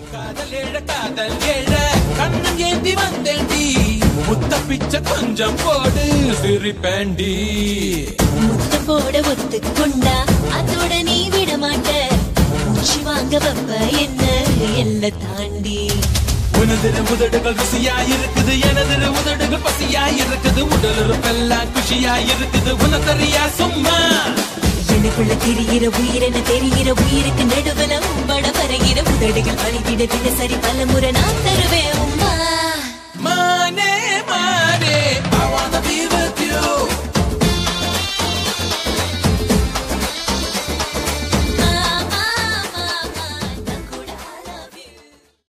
காதல் ஏழ காதல் ஏழ கண்ணன் ஏந்தி வந்தேண்டி முத்த பிச்சை கொஞ்சம் போடு சிரிப்பேண்டி முத்தம் போட ஒத்துக்கொண்டா அதோட நீ விட மாட்ட மூச்சு வாங்க வப்ப என்ன எல்ல தாண்டி உனதிரு உதடுகள் ருசியா இருக்குது எனதிரு உதடுகள் பசியா இருக்குது உடல் இருப்பெல்லாம் குஷியா இருக்குது உனதறியா சும்மா எனக்குள்ள தெரிகிற உயிரென தெரிகிற உயிருக்கு நடுவுல உம்பட வருகிற உதடுகள் பறித்திட தினசரி பல முறை நான் தருவேன் உம்மா